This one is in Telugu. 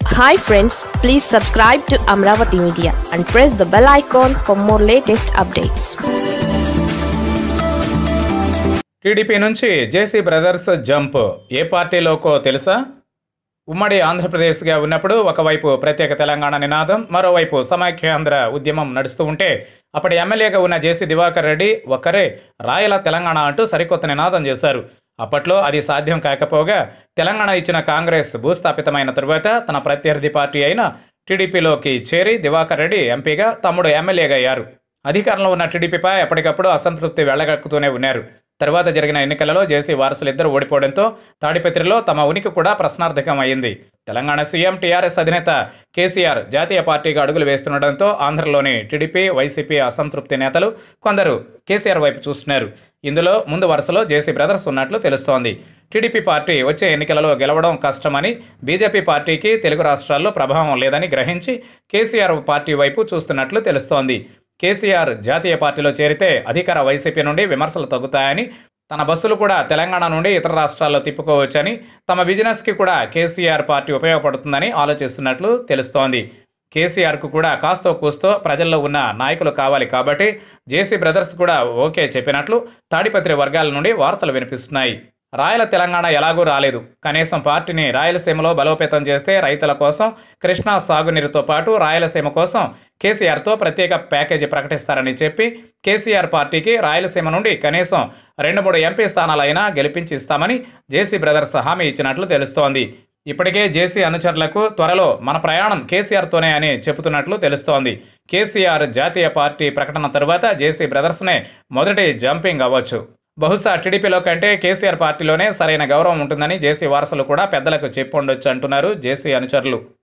hi friends please subscribe to Amaravati media and press the bell icon for more latest updates TDP నుంచి జేసీ బ్రదర్స్ జంప్ ఏ పార్టీలోకో తెలుసా ఉమ్మడి ఆంధ్రప్రదేశ్గా ఉన్నప్పుడు ఒకవైపు ప్రత్యేక తెలంగాణ నినాదం మరోవైపు సమాఖ్యాంధ్ర ఉద్యమం నడుస్తూ ఉంటే అప్పటి ఎమ్మెల్యేగా ఉన్న జేసీ దివాకర్ రెడ్డి ఒక్కరే రాయల తెలంగాణ అంటూ సరికొత్త నినాదం చేశారు అప్పట్లో అది సాధ్యం కాకపోగా తెలంగాణ ఇచ్చిన కాంగ్రెస్ భూస్థాపితమైన తరువాత తన ప్రత్యర్థి పార్టీ అయిన టీడీపీలోకి చేరి దివాకర్ రెడ్డి ఎంపీగా తమ్ముడు ఎమ్మెల్యేగా అయ్యారు అధికారంలో ఉన్న టీడీపీపై ఎప్పటికప్పుడు అసంతృప్తి వెళ్లగక్కుతూనే ఉన్నారు తర్వాత జరిగిన ఎన్నికలలో జేసీ వారసులు ఇద్దరు ఓడిపోవడంతో తాడిపత్రిలో తమ ఉనికి కూడా ప్రశ్నార్థకం అయింది తెలంగాణ సీఎం టీఆర్ఎస్ అధినేత కేసీఆర్ జాతీయ పార్టీగా అడుగులు వేస్తుండటంతో ఆంధ్రలోని టీడీపీ వైసీపీ అసంతృప్తి నేతలు కొందరు కేసీఆర్ వైపు చూస్తున్నారు ఇందులో ముందు వరుసలో జేసీ బ్రదర్స్ ఉన్నట్లు తెలుస్తోంది టీడీపీ పార్టీ వచ్చే ఎన్నికలలో గెలవడం కష్టమని బీజేపీ పార్టీకి తెలుగు రాష్ట్రాల్లో ప్రభావం లేదని గ్రహించి కేసీఆర్ పార్టీ వైపు చూస్తున్నట్లు తెలుస్తోంది కేసీఆర్ జాతీయ పార్టీలో చేరితే అధికార వైసీపీ నుండి విమర్శలు తగ్గుతాయని తన బస్సులు కూడా తెలంగాణ నుండి ఇతర రాష్ట్రాల్లో తిప్పుకోవచ్చని తమ బిజినెస్కి కూడా కేసీఆర్ పార్టీ ఉపయోగపడుతుందని ఆలోచిస్తున్నట్లు తెలుస్తోంది కేసీఆర్కు కూడా కాస్తో కూస్తో ప్రజల్లో ఉన్న నాయకులు కావాలి కాబట్టి జేసీ బ్రదర్స్ కూడా ఓకే చెప్పినట్లు తాడిపత్రి వర్గాల నుండి వార్తలు వినిపిస్తున్నాయి రాయల తెలంగాణ ఎలాగూ రాలేదు కనీసం పార్టీని రాయలసీమలో బలోపేతం చేస్తే రైతుల కోసం కృష్ణా సాగునీరుతో పాటు రాయలసీమ కోసం కేసీఆర్తో ప్రత్యేక ప్యాకేజీ ప్రకటిస్తారని చెప్పి కేసీఆర్ పార్టీకి రాయలసీమ నుండి కనీసం రెండు మూడు ఎంపీ స్థానాలైనా గెలిపించి ఇస్తామని జేసీ బ్రదర్స్ హామీ ఇచ్చినట్లు తెలుస్తోంది ఇప్పటికే జేసీ అనుచరులకు త్వరలో మన ప్రయాణం కేసీఆర్తోనే అని చెబుతున్నట్లు తెలుస్తోంది కేసీఆర్ జాతీయ పార్టీ ప్రకటన తరువాత జేసీ బ్రదర్స్నే మొదటి జంపింగ్ అవ్వచ్చు బహుశా టీడీపీలో కంటే కేసీఆర్ పార్టీలోనే సరైన గౌరవం ఉంటుందని జేసీ వారసులు కూడా పెద్దలకు చెప్పి ఉండొచ్చు అంటున్నారు జేసీ అనుచరులు